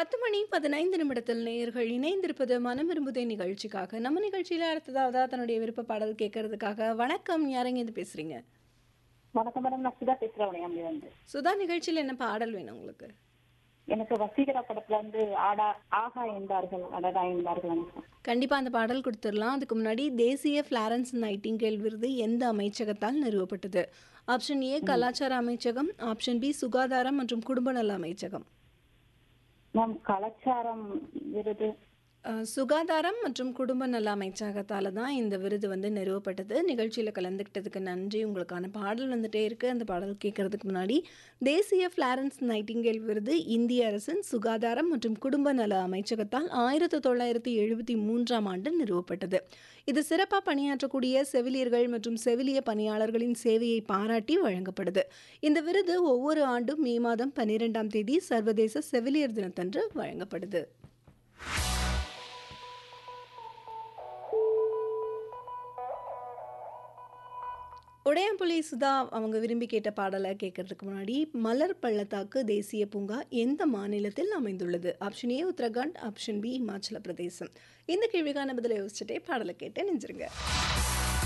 பத்து மணி பதினைந்து நிமிடத்தில் நேயர்கள் இணைந்திருப்பது மனம் விரும்புதே நிகழ்ச்சிக்காக நம்ம நிகழ்ச்சியில அடுத்ததாவதா தன்னுடைய விருப்ப பாடல் கேட்கறதுக்காக வணக்கம் யாரங்க இது பேசுறீங்க வணக்கம் மேடம் நான் சுதா பேசுறேன் உடையாமலி வந்து சுதா நிகழ்ச்சியில என்ன பாடல் வேணும் உங்களுக்கு எனக்கு வசீகரா படத்துல வந்து ஆடா ஆகா என்பார்கள் அடடா என்பார்கள் நினைக்கிறேன் கண்டிப்பா அந்த பாடல் கொடுத்துடலாம் அதுக்கு முன்னாடி தேசிய ஃபிளாரன்ஸ் நைட்டிங்கேல் விருது எந்த அமைச்சகத்தால் நிறுவப்பட்டது ஆப்ஷன் ஏ கலாச்சார அமைச்சகம் ஆப்ஷன் பி சுகாதாரம் மற்றும் குடும்ப நல அமைச்சகம் மேம் கலாச்சாரம் விருது அஹ், சுகாதாரம் மற்றும் குடும்ப நல அமைச்சகத்தால் தான் இந்த விருது வந்து நிறுவப்பட்டது நிகழ்ச்சியில் கலந்துக்கிட்டதுக்கு நன்றி உங்களுக்கான பாடல் வந்துட்டே இருக்கு அந்த பாடல் கேட்கறதுக்கு முன்னாடி தேசிய ஃபிளாரன்ஸ் நைட்டிங்கேல் விருது இந்திய அரசின் சுகாதாரம் மற்றும் குடும்ப நல அமைச்சகத்தால் ஆயிரத்தி தொள்ளாயிரத்தி எழுபத்தி மூன்றாம் ஆண்டு நிறுவப்பட்டது இது சிறப்பாக பணியாற்றக்கூடிய செவிலியர்கள் மற்றும் செவிலிய பணியாளர்களின் சேவையை பாராட்டி வழங்கப்படுது இந்த விருது ஒவ்வொரு ஆண்டும் மே மாதம் பன்னிரெண்டாம் தேதி சர்வதேச செவிலியர் தினத்தன்று வழங்கப்படுது உடையாம்புலி சுதா அவங்க விரும்பி கேட்ட பாடலை கேட்கறதுக்கு முன்னாடி மலர் பள்ளத்தாக்கு தேசிய பூங்கா எந்த மாநிலத்தில் அமைந்துள்ளது option A Uttarakhand option B Himachal Pradesh இந்த கேள்விக்கான பதிலை யோசிச்சுட்டே பாடலை கேட்டு நெஞ்சிருங்க